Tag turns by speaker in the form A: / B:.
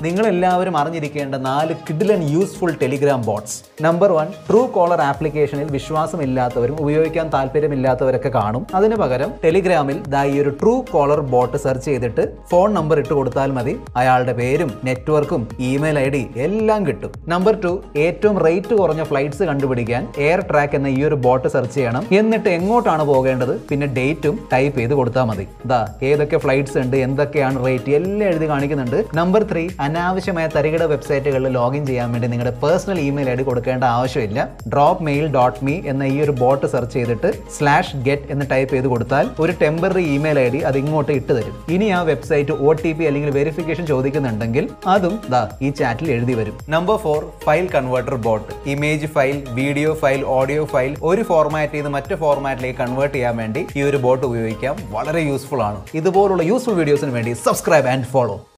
A: നിങ്ങൾ എല്ലാവരും അറിഞ്ഞിരിക്കേണ്ട നാല് കിഡിലൻ useful Telegram bots number one Truecaller ആപ്ലിക്കേഷനിൽ വിശ്വാസമില്ലാത്തവരും ഉപയോഗിക്കാൻ താല്പര്യമില്ലാത്തവരൊക്കെ കാണും അതിന് പകരം ടെലിഗ്രാമിൽ ദാ ഈ ഒരു ട്രൂ കോളർ ബോട്ട് സെർച്ച് ചെയ്തിട്ട് ഫോൺ നമ്പർ ഇട്ട് കൊടുത്താൽ മതി അയാളുടെ പേരും നെറ്റ്വർക്കും ഇമെയിൽ ഐ ഡി എല്ലാം കിട്ടും നമ്പർ ടു ഏറ്റവും റേറ്റ് കുറഞ്ഞ ഫ്ലൈറ്റ്സ് കണ്ടുപിടിക്കാൻ എയർ ട്രാക്ക് എന്ന ഈ ഒരു ബോട്ട് സെർച്ച് ചെയ്യണം എന്നിട്ട് എങ്ങോട്ടാണ് പോകേണ്ടത് പിന്നെ ഡേറ്റും ടൈപ്പ് ചെയ്ത് കൊടുത്താൽ മതി ദാ ഏതൊക്കെ ഫ്ലൈറ്റ്സ് ഉണ്ട് എന്തൊക്കെയാണ് റേറ്റ് എല്ലാം എഴുതി കാണിക്കുന്നുണ്ട് നമ്പർ ത്രീ അനാവശ്യമായ തരികിട വെബ്സൈറ്റുകളിൽ ലോഗിൻ ചെയ്യാൻ വേണ്ടി നിങ്ങളുടെ പേഴ്സണൽ ഇമെയിൽ ഐ ഡി കൊടുക്കേണ്ട ആവശ്യമില്ല ഡ്രോപ്പ് മെയിൽ ഡോട്ട് മീ എന്ന ഈ ഒരു ബോട്ട് സെർച്ച് ചെയ്തിട്ട് സ്ലാഷ് ഗെറ്റ് എന്ന് ടൈപ്പ് ചെയ്ത് കൊടുത്താൽ ഒരു ടെമ്പററി ഇമെയിൽ ഐ ഡി അത് ഇങ്ങോട്ട് ഇട്ട് തരും ഇനി ആ വെബ്സൈറ്റ് ഒ ടി പി അല്ലെങ്കിൽ വെരിഫിക്കേഷൻ ചോദിക്കുന്നുണ്ടെങ്കിൽ അതും ദാ ഈ ചാറ്റിൽ എഴുതി വരും number four file converter bot image file video file audio file ഒരു ഫോർമാറ്റിൽ നിന്ന് മറ്റു ഫോർമാറ്റിലേക്ക് കൺവേർട്ട് ചെയ്യാൻ വേണ്ടി ഈ ഒരു ബോട്ട് ഉപയോഗിക്കാം വളരെ യൂസ്ഫുൾ ആണ് ഇതുപോലുള്ള യൂസ്ഫുൾ വീഡിയോസിന് വേണ്ടി സബ്സ്ക്രൈബ് ആൻഡ് ഫോളോ